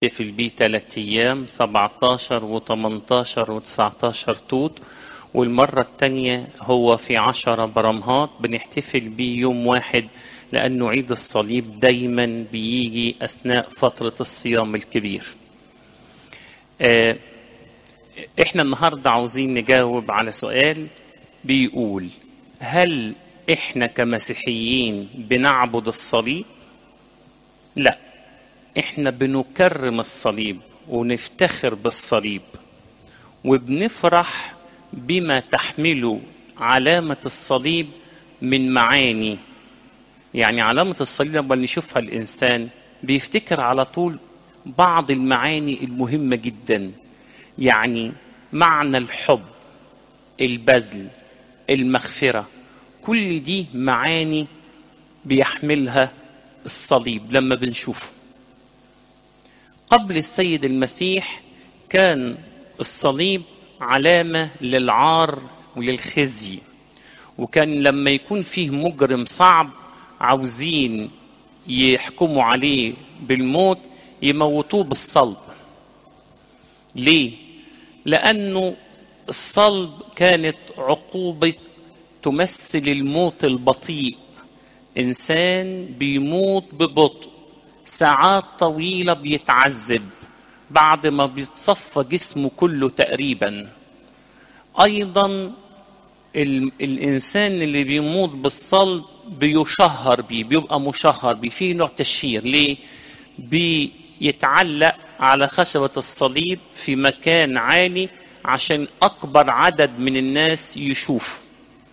في بيه تلات أيام 17 و18 و19 توت والمرة التانية هو في عشرة برمهات بنحتفل بيه يوم واحد لأنه عيد الصليب دايما بيجي أثناء فترة الصيام الكبير آه، احنا النهاردة عاوزين نجاوب على سؤال بيقول هل احنا كمسيحيين بنعبد الصليب لا احنا بنكرم الصليب ونفتخر بالصليب وبنفرح بما تحمله علامة الصليب من معاني يعني علامة الصليب لما نشوفها الإنسان بيفتكر على طول بعض المعاني المهمة جدا يعني معنى الحب البذل المغفرة كل دي معاني بيحملها الصليب لما بنشوفه قبل السيد المسيح كان الصليب علامة للعار وللخزي وكان لما يكون فيه مجرم صعب عاوزين يحكموا عليه بالموت يموتوه بالصلب ليه لانه الصلب كانت عقوبه تمثل الموت البطيء انسان بيموت ببطء ساعات طويله بيتعذب بعد ما بيتصفى جسمه كله تقريبا ايضا ال الانسان اللي بيموت بالصلب بيشهر بيه بيبقى مشهر بيه في نوع تشهير ليه بيتعلق على خشبة الصليب في مكان عالي عشان أكبر عدد من الناس يشوف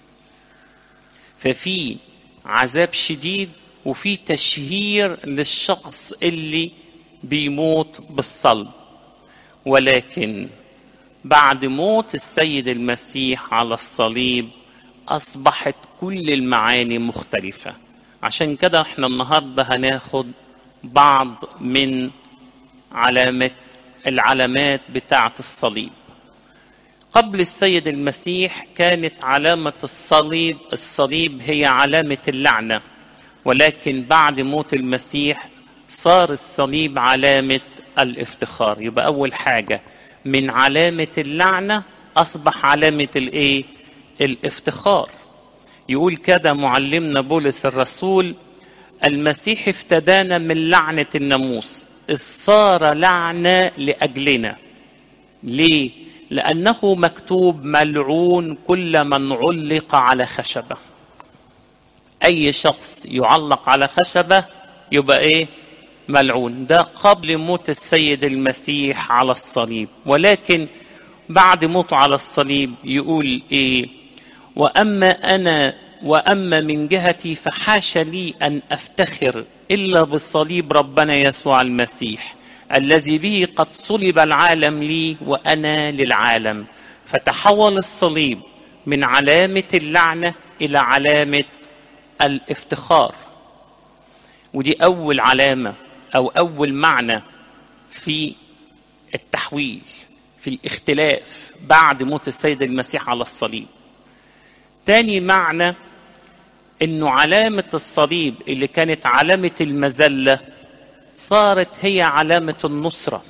ففي عذاب شديد وفي تشهير للشخص اللي بيموت بالصلب ولكن بعد موت السيد المسيح على الصليب أصبحت كل المعاني مختلفة عشان كده احنا النهاردة هناخد بعض من علامة العلامات بتاعة الصليب قبل السيد المسيح كانت علامة الصليب الصليب هي علامة اللعنة ولكن بعد موت المسيح صار الصليب علامة الافتخار يبقى أول حاجة من علامة اللعنة أصبح علامة الإيه؟ الافتخار يقول كده معلمنا بولس الرسول المسيح افتدانا من لعنة الناموس إذ صار لعنة لأجلنا ليه؟ لأنه مكتوب ملعون كل من علق على خشبة أي شخص يعلق على خشبة يبقى إيه؟ ملعون ده قبل موت السيد المسيح على الصليب ولكن بعد موته على الصليب يقول إيه؟ وأما أنا وأما من جهتي فحاش لي أن أفتخر إلا بالصليب ربنا يسوع المسيح الذي به قد صلب العالم لي وأنا للعالم فتحول الصليب من علامة اللعنة إلى علامة الافتخار ودي أول علامة أو أول معنى في التحويل في الاختلاف بعد موت السيد المسيح على الصليب تاني معنى انه علامة الصليب اللي كانت علامة المذلة صارت هي علامة النصرة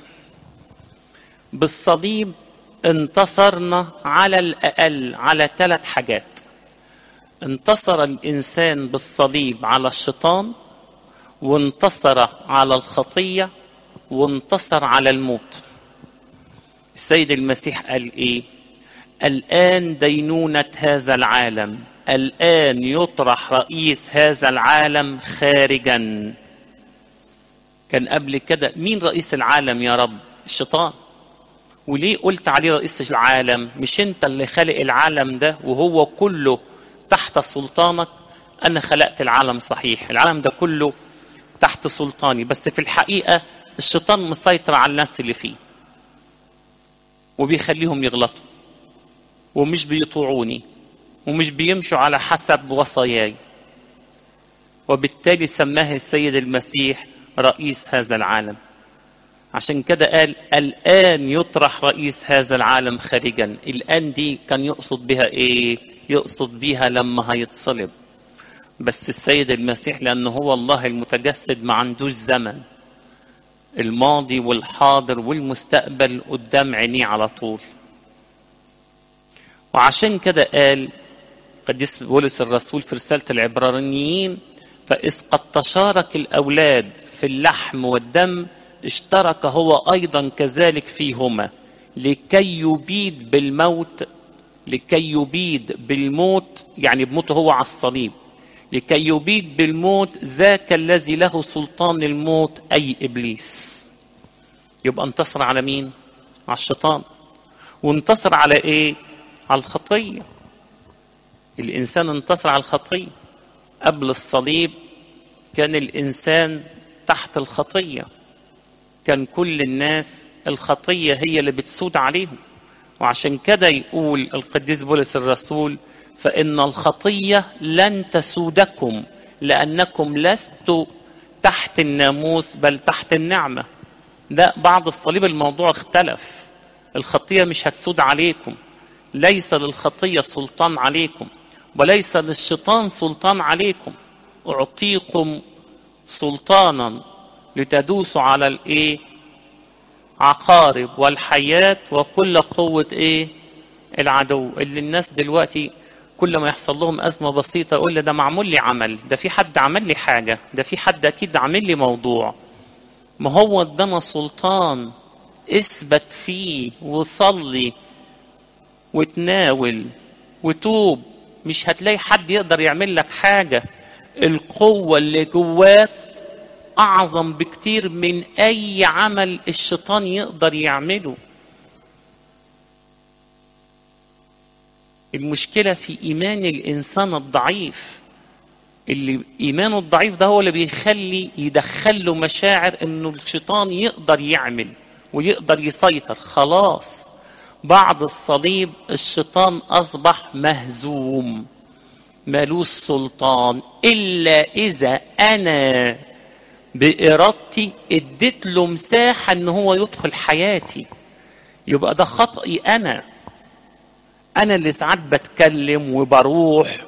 بالصليب انتصرنا على الأقل على ثلاث حاجات انتصر الإنسان بالصليب على الشيطان وانتصر على الخطية وانتصر على الموت السيد المسيح قال ايه الآن دينونة هذا العالم الآن يطرح رئيس هذا العالم خارجا كان قبل كده مين رئيس العالم يا رب الشيطان وليه قلت عليه رئيس العالم مش انت اللي خلق العالم ده وهو كله تحت سلطانك انا خلقت العالم صحيح العالم ده كله تحت سلطاني بس في الحقيقة الشيطان مسيطر على الناس اللي فيه وبيخليهم يغلطوا ومش بيطوعوني ومش بيمشوا على حسب وصاياي وبالتالي سماه السيد المسيح رئيس هذا العالم عشان كده قال الآن يطرح رئيس هذا العالم خارجا الآن دي كان يقصد بها إيه يقصد بها لما هيتصلب بس السيد المسيح لأنه هو الله المتجسد ما عندوش زمن الماضي والحاضر والمستقبل قدام عينيه على طول وعشان كده قال قديس بولس الرسول في رسالة العبرانيين فإذ قد تشارك الأولاد في اللحم والدم اشترك هو أيضا كذلك فيهما لكي يبيد بالموت لكي يبيد بالموت يعني بموته هو على الصليب لكي يبيد بالموت ذاك الذي له سلطان الموت أي إبليس يبقى انتصر على مين؟ على الشيطان وانتصر على إيه؟ على الخطية الإنسان انتصر على الخطية قبل الصليب كان الإنسان تحت الخطية كان كل الناس الخطية هي اللي بتسود عليهم وعشان كده يقول القديس بولس الرسول فإن الخطية لن تسودكم لأنكم لستوا تحت الناموس بل تحت النعمة لا بعد الصليب الموضوع اختلف الخطية مش هتسود عليكم ليس للخطية سلطان عليكم وليس للشيطان سلطان عليكم أعطيكم سلطانا لتدوسوا على الايه عقارب والحياة وكل قوة ايه العدو اللي الناس دلوقتي كل ما يحصل لهم أزمة بسيطة يقول لي ده معمول لي عمل ده في حد عمل لي حاجة ده في حد أكيد عامل لي موضوع ما هو ادانا سلطان اثبت فيه وصلي وتناول وتوب مش هتلاقي حد يقدر يعمل لك حاجة القوة اللي جواك أعظم بكتير من أي عمل الشيطان يقدر يعمله المشكلة في إيمان الإنسان الضعيف اللي إيمانه الضعيف ده هو اللي بيخلي يدخله مشاعر إنه الشيطان يقدر يعمل ويقدر يسيطر خلاص بعد الصليب الشيطان أصبح مهزوم مالوش سلطان إلا إذا أنا بإرادتي اديت له مساحة إن هو يدخل حياتي يبقى ده خطأي أنا أنا اللي ساعات بتكلم وبروح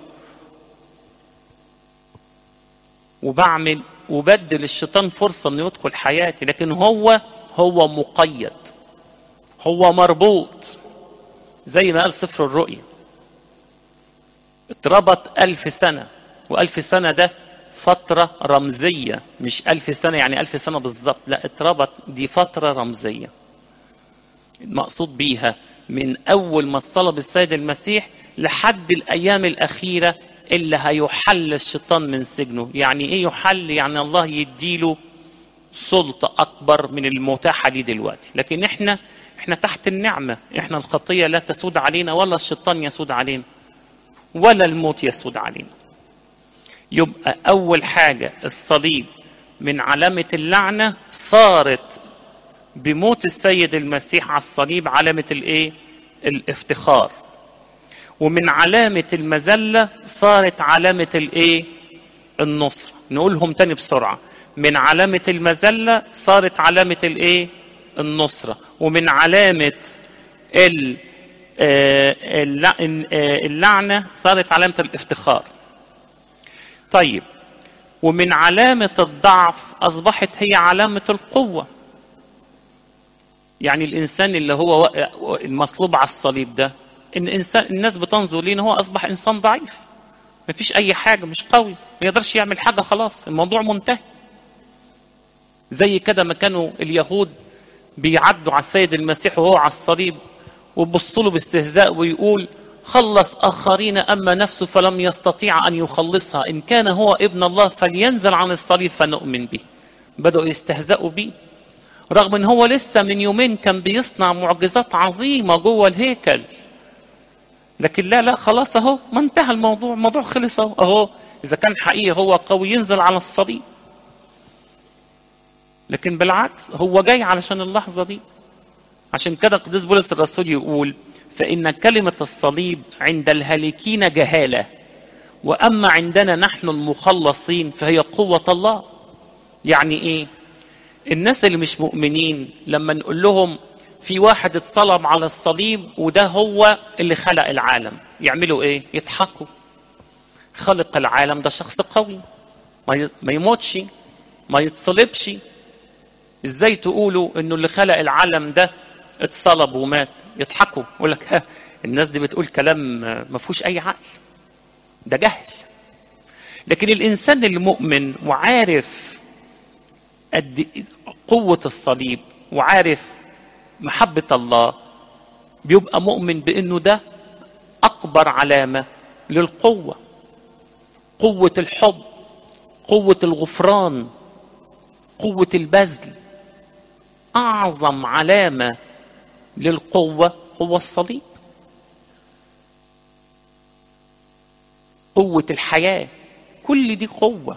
وبعمل وبدل الشيطان فرصة إنه يدخل حياتي لكن هو هو مقيد هو مربوط زي ما قال سفر الرؤيا اتربط ألف سنة وألف سنة ده فترة رمزية مش ألف سنة يعني ألف سنة بالظبط لا اتربط دي فترة رمزية المقصود بيها من أول ما صلب السيد المسيح لحد الأيام الأخيرة اللي هيحل الشيطان من سجنه يعني إيه يحل يعني الله يديله سلطة أكبر من المتاحة ليه دلوقتي لكن إحنا إحنا تحت النعمة إحنا الخطية لا تسود علينا ولا الشيطان يسود علينا ولا الموت يسود علينا يبقى أول حاجة الصليب من علامة اللعنة صارت بموت السيد المسيح على الصليب علامة الإيه؟ الافتخار ومن علامة المذلة صارت علامة الإيه؟ النصرة نقولهم تاني بسرعة من علامة المذلة صارت علامة الإيه؟ النصرة ومن علامة ال اللعنة صارت علامة الافتخار طيب ومن علامة الضعف أصبحت هي علامة القوة يعني الإنسان اللي هو المصلوب على الصليب ده إن إنسان الناس بتنظر ليه إن هو أصبح إنسان ضعيف مفيش أي حاجة مش قوي ما يقدرش يعمل حاجة خلاص الموضوع منتهي زي كده ما كانوا اليهود بيعدوا على السيد المسيح وهو على الصليب وبصوا له باستهزاء ويقول خلص آخرين أما نفسه فلم يستطيع أن يخلصها إن كان هو ابن الله فلينزل عن الصليب فنؤمن به بدأوا يستهزئوا به رغم ان هو لسه من يومين كان بيصنع معجزات عظيمة جوه الهيكل لكن لا لا خلاص اهو ما انتهى الموضوع الموضوع خلص اهو اهو اذا كان حقيقي هو قوي ينزل على الصليب لكن بالعكس هو جاي علشان اللحظة دي عشان كده قديس بولس الرسول يقول فإن كلمة الصليب عند الهالكين جهالة وأما عندنا نحن المخلصين فهي قوة الله يعني إيه الناس اللي مش مؤمنين لما نقول لهم في واحد اتصلب على الصليب وده هو اللي خلق العالم يعملوا ايه يضحكوا خلق العالم ده شخص قوي ما يموتش ما يتصلبش ازاي تقولوا انه اللي خلق العالم ده اتصلب ومات يضحكوا يقول لك ها الناس دي بتقول كلام ما فيهوش اي عقل ده جهل لكن الانسان المؤمن وعارف قد قوه الصليب وعارف محبه الله بيبقى مؤمن بانه ده اكبر علامه للقوه قوه الحب قوه الغفران قوه البذل اعظم علامه للقوه هو الصليب قوه الحياه كل دي قوه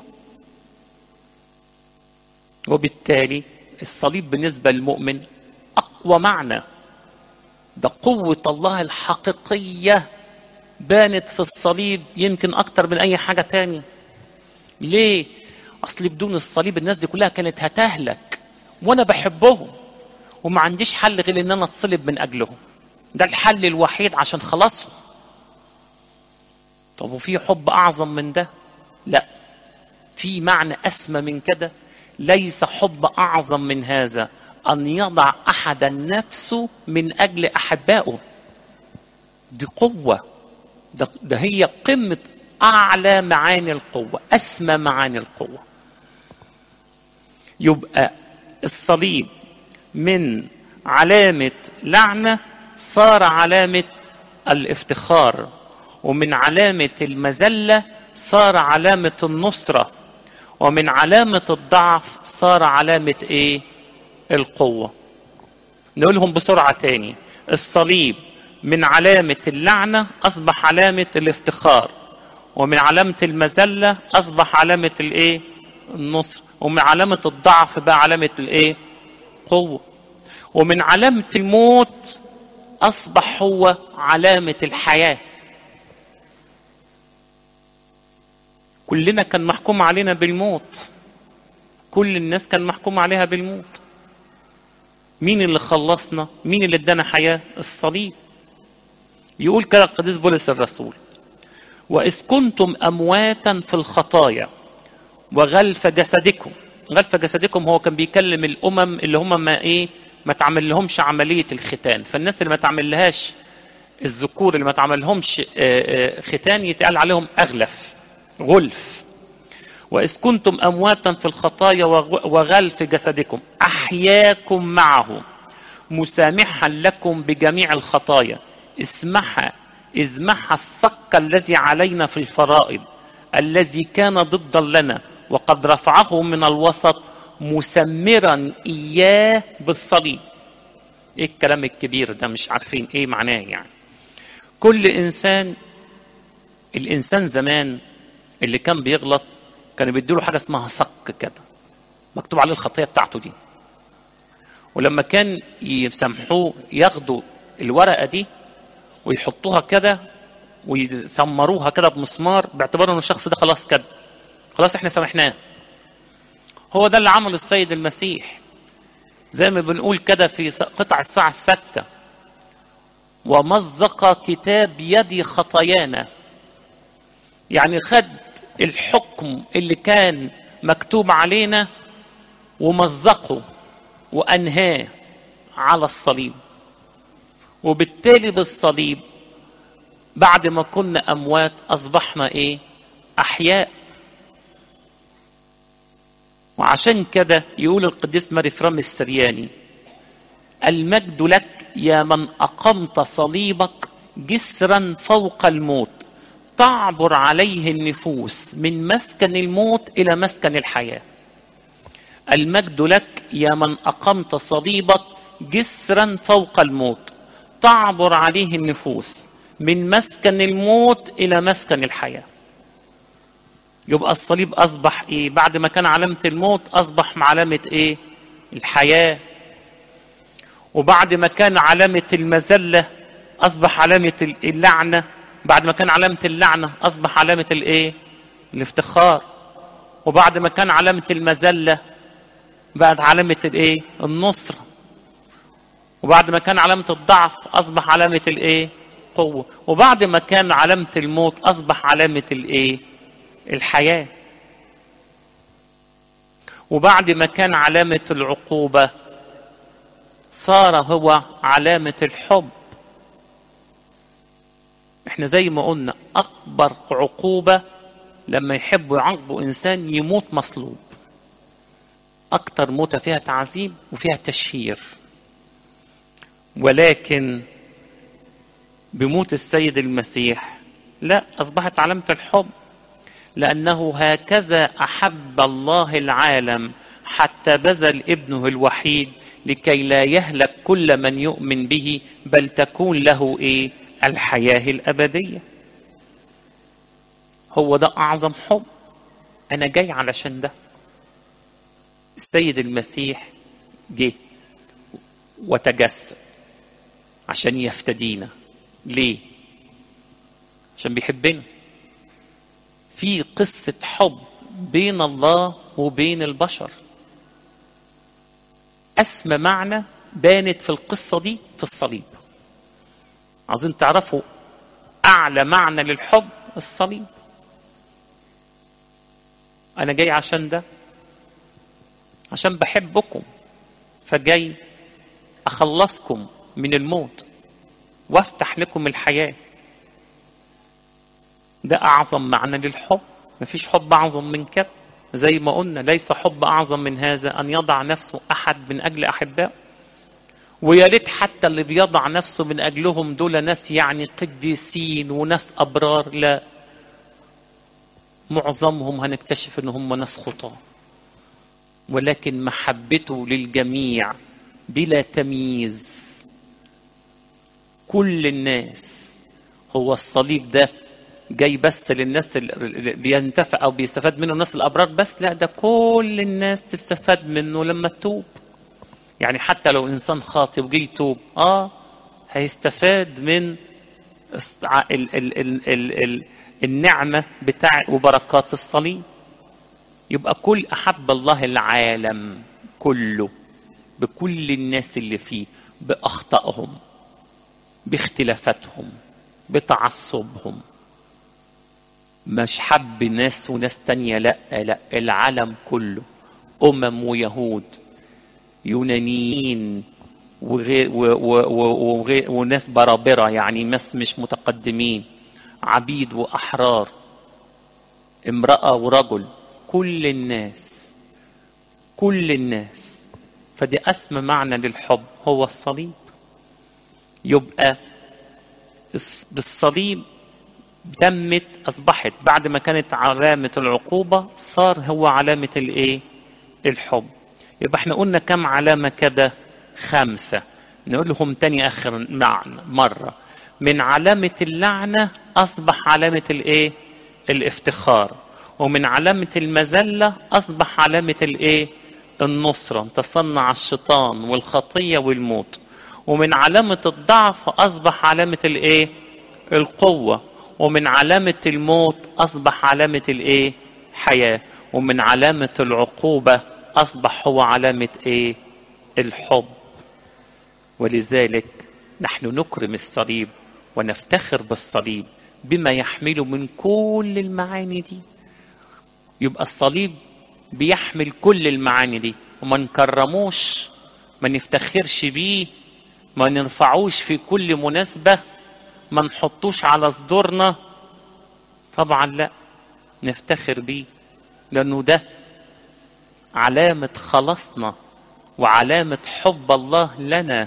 وبالتالي الصليب بالنسبه للمؤمن اقوى معنى ده قوه الله الحقيقيه بانت في الصليب يمكن اكتر من اي حاجه تانية ليه اصل بدون الصليب الناس دي كلها كانت هتهلك وانا بحبهم وما عنديش حل غير ان انا اتصلب من اجلهم ده الحل الوحيد عشان خلاصهم طب وفي حب اعظم من ده لا في معنى اسمى من كده ليس حب اعظم من هذا ان يضع احدا نفسه من اجل احبائه دي قوه ده, ده هي قمه اعلى معاني القوه اسمى معاني القوه يبقى الصليب من علامه لعنه صار علامه الافتخار ومن علامه المذله صار علامه النصره ومن علامه الضعف صار علامه ايه القوه نقولهم بسرعه تاني الصليب من علامه اللعنه اصبح علامه الافتخار ومن علامه المذله اصبح علامه الايه النصر ومن علامه الضعف بقى علامه الايه قوه ومن علامه الموت اصبح هو علامه الحياه كلنا كان محكوم علينا بالموت كل الناس كان محكوم عليها بالموت مين اللي خلصنا مين اللي ادانا حياه الصليب يقول كده القديس بولس الرسول واذ كنتم امواتا في الخطايا وغلف جسدكم غلف جسدكم هو كان بيكلم الامم اللي هم ما ايه ما تعمل لهمش عمليه الختان فالناس اللي ما تعمل لهاش الذكور اللي ما تعمل لهمش ختان يتقال عليهم اغلف غلف واذ كنتم امواتا في الخطايا وغلف جسدكم احياكم معه مسامحا لكم بجميع الخطايا اسمح ازمح الصك الذي علينا في الفرائض الذي كان ضدا لنا وقد رفعه من الوسط مسمرا اياه بالصليب ايه الكلام الكبير ده مش عارفين ايه معناه يعني كل انسان الانسان زمان اللي كان بيغلط كانوا بيدوا له حاجه اسمها صك كده مكتوب عليه الخطيه بتاعته دي ولما كان يسامحوه ياخدوا الورقه دي ويحطوها كده ويسمروها كده بمسمار باعتبار ان الشخص ده خلاص كده خلاص احنا سامحناه هو ده اللي عمله السيد المسيح زي ما بنقول كده في قطع الساعة الستة ومزق كتاب يدي خطايانا يعني خد الحكم اللي كان مكتوب علينا ومزقه وأنهاه على الصليب وبالتالي بالصليب بعد ما كنا أموات أصبحنا إيه أحياء وعشان كده يقول القديس ماري فرام السرياني المجد لك يا من أقمت صليبك جسرا فوق الموت تعبر عليه النفوس من مسكن الموت إلى مسكن الحياة المجد لك يا من أقمت صليبك جسرا فوق الموت تعبر عليه النفوس من مسكن الموت إلى مسكن الحياه يبقى الصليب اصبح ايه بعد ما كان علامه الموت اصبح علامه ايه الحياه وبعد ما كان علامه المذله اصبح علامه اللعنه بعد ما كان علامه اللعنه اصبح علامه الايه الافتخار وبعد ما كان علامه المذله بقت علامه الايه النصره وبعد ما كان علامه الضعف اصبح علامه الايه قوه وبعد ما كان علامه الموت اصبح علامه الايه الحياة وبعد ما كان علامة العقوبة صار هو علامة الحب احنا زي ما قلنا أكبر عقوبة لما يحبوا يعاقبوا إنسان يموت مصلوب أكتر موتة فيها تعذيب وفيها تشهير ولكن بموت السيد المسيح لا أصبحت علامة الحب لأنه هكذا أحب الله العالم حتى بذل ابنه الوحيد لكي لا يهلك كل من يؤمن به بل تكون له إيه الحياة الأبدية هو ده أعظم حب أنا جاي علشان ده السيد المسيح جه وتجسد عشان يفتدينا ليه عشان بيحبنا في قصة حب بين الله وبين البشر أسمى معنى بانت في القصة دي في الصليب عايزين تعرفوا أعلى معنى للحب الصليب أنا جاي عشان ده عشان بحبكم فجاي أخلصكم من الموت وافتح لكم الحياة ده أعظم معنى للحب مفيش حب أعظم من كده زي ما قلنا ليس حب أعظم من هذا أن يضع نفسه أحد من أجل أحبائه ويا ريت حتى اللي بيضع نفسه من أجلهم دول ناس يعني قديسين وناس أبرار لا معظمهم هنكتشف ان هم ناس خطاه ولكن محبته للجميع بلا تمييز كل الناس هو الصليب ده جاي بس للناس اللي بينتفع او بيستفاد منه الناس الابرار بس لا ده كل الناس تستفاد منه لما تتوب يعني حتى لو انسان خاطئ وجي يتوب اه هيستفاد من ال ال ال ال ال النعمة بتاع وبركات الصليب يبقى كل أحب الله العالم كله بكل الناس اللي فيه بأخطائهم باختلافاتهم بتعصبهم مش حب ناس وناس تانية لا لا العالم كله أمم ويهود يونانيين وغير وغير وناس برابرة يعني ناس مش متقدمين عبيد وأحرار امرأة ورجل كل الناس كل الناس فدي أسمى معنى للحب هو الصليب يبقى بالصليب تمت أصبحت بعد ما كانت علامة العقوبة صار هو علامة الإيه؟ الحب يبقى احنا قلنا كم علامة كده خمسة نقول لهم تاني آخر معنى مرة من علامة اللعنة أصبح علامة الإيه؟ الافتخار ومن علامة المذلة أصبح علامة الإيه؟ النصرة انتصرنا على الشيطان والخطية والموت ومن علامة الضعف أصبح علامة الإيه؟ القوة ومن علامة الموت أصبح علامة الإيه؟ حياة ومن علامة العقوبة أصبح هو علامة إيه؟ الحب ولذلك نحن نكرم الصليب ونفتخر بالصليب بما يحمله من كل المعاني دي يبقى الصليب بيحمل كل المعاني دي وما نكرموش ما نفتخرش بيه ما نرفعوش في كل مناسبة ما نحطوش على صدورنا طبعا لا نفتخر بيه لأنه ده علامة خلاصنا وعلامة حب الله لنا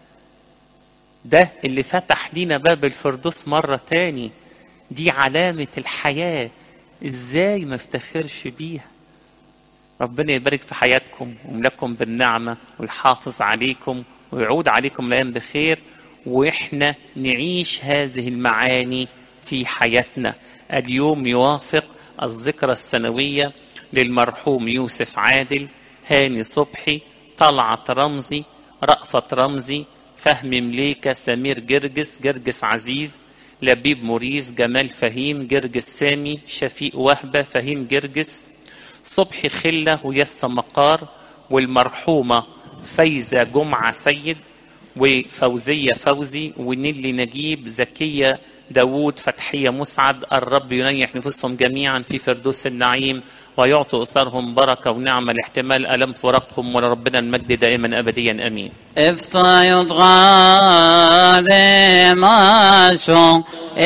ده اللي فتح لينا باب الفردوس مرة تاني دي علامة الحياة ازاي ما افتخرش بيها ربنا يبارك في حياتكم ويملككم بالنعمة ويحافظ عليكم ويعود عليكم الأيام بخير وإحنا نعيش هذه المعاني في حياتنا اليوم يوافق الذكرى السنوية للمرحوم يوسف عادل هاني صبحي طلعت رمزي رأفت رمزي فهمي مليكة سمير جرجس جرجس عزيز لبيب موريس جمال فهيم جرجس سامي شفيق وهبة فهيم جرجس صبحي خلة ويسا مقار والمرحومة فايزة جمعة سيد وفوزية فوزي ونيلي نجيب زكية داوود فتحية مسعد الرب ينيح نفوسهم جميعا في فردوس النعيم ويعطوا أسرهم بركة ونعمة لاحتمال ألم فراقهم ولربنا المجد دائما أبديا أمين افتايض غاذي ماشو